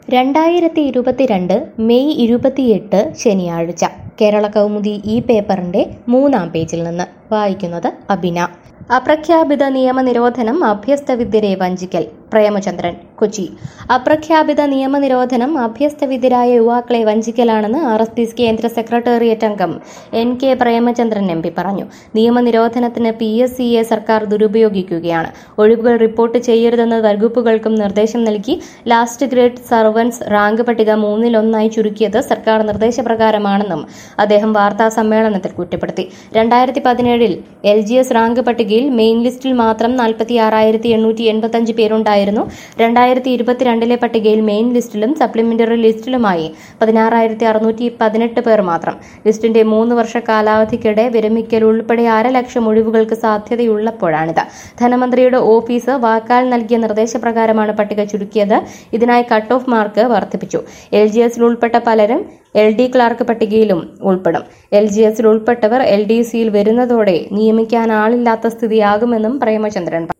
രണ്ടായിരത്തി ഇരുപത്തിരണ്ട് മെയ് ഇരുപത്തിയെട്ട് ശനിയാഴ്ച കേരള കൗമുദി ഈ പേപ്പറിന്റെ മൂന്നാം പേജിൽ നിന്ന് വായിക്കുന്നത് അബിന അപ്രഖ്യാപിത നിയമനിരോധനം അഭ്യസ്തവിദ്യരെ വഞ്ചിക്കൽ പ്രേമചന്ദ്രൻ കൊച്ചി അപ്രഖ്യാപിത നിയമനിരോധനം അഭ്യസ്തവിദ്യരായ യുവാക്കളെ വഞ്ചിക്കലാണെന്ന് ആർ എസ് പി കേന്ദ്ര സെക്രട്ടേറിയറ്റ് അംഗം N K Premachandran M P പറഞ്ഞു നിയമനിരോധനത്തിന് പി എസ് സിയെ സർക്കാർ ദുരുപയോഗിക്കുകയാണ് ഒഴിവുകൾ റിപ്പോർട്ട് ചെയ്യരുതെന്ന് വകുപ്പുകൾക്കും നിർദ്ദേശം നൽകി ലാസ്റ്റ് ഗ്രേഡ് സർവൻസ് റാങ്ക് പട്ടിക മൂന്നിലൊന്നായി ചുരുക്കിയത് സർക്കാർ നിർദ്ദേശപ്രകാരമാണെന്നും അദ്ദേഹം വാർത്താ സമ്മേളനത്തിൽ കുറ്റപ്പെടുത്തി രണ്ടായിരത്തി പതിനേഴിൽ എൽ ജി എസ് റാങ്ക് പട്ടികയിൽ മെയിൻ ലിസ്റ്റിൽ മാത്രം നാൽപ്പത്തി ആറായിരത്തി എണ്ണൂറ്റി എൺപത്തഞ്ച് പേരുണ്ടായിരുന്നു രണ്ടായിരത്തി ഇരുപത്തിരണ്ടിലെ പട്ടികയിൽ മെയിൻ ലിസ്റ്റിലും സപ്ലിമെന്ററി ലിസ്റ്റിലുമായി പതിനാറായിരത്തി അറുന്നൂറ്റി പതിനെട്ട് പേർ മാത്രം ലിസ്റ്റിന്റെ മൂന്ന് വർഷ കാലാവധിക്കിടെ വിരമിക്കൽ ഉൾപ്പെടെ അരലക്ഷം ഒഴിവുകൾക്ക് സാധ്യതയുള്ളപ്പോഴാണിത് ധനമന്ത്രിയുടെ ഓഫീസ് വാക്കാൽ നൽകിയ നിർദ്ദേശപ്രകാരമാണ് പട്ടിക ചുരുക്കിയത് ഇതിനായി കട്ട് ഓഫ് മാർക്ക് വർദ്ധിപ്പിച്ചു എൽ ജി എസിൽ ഉൾപ്പെട്ട പലരും എൽ ഡി ക്ലാർക്ക് പട്ടികയിലും ഉൾപ്പെടും എൽ ജി എസിൽ ഉൾപ്പെട്ടവർ എൽ ഡി സിയിൽ വരുന്നതോടെ നിയമിക്കാൻ ആളില്ലാത്ത സ്ഥിതിയാകുമെന്നും പ്രേമചന്ദ്രൻ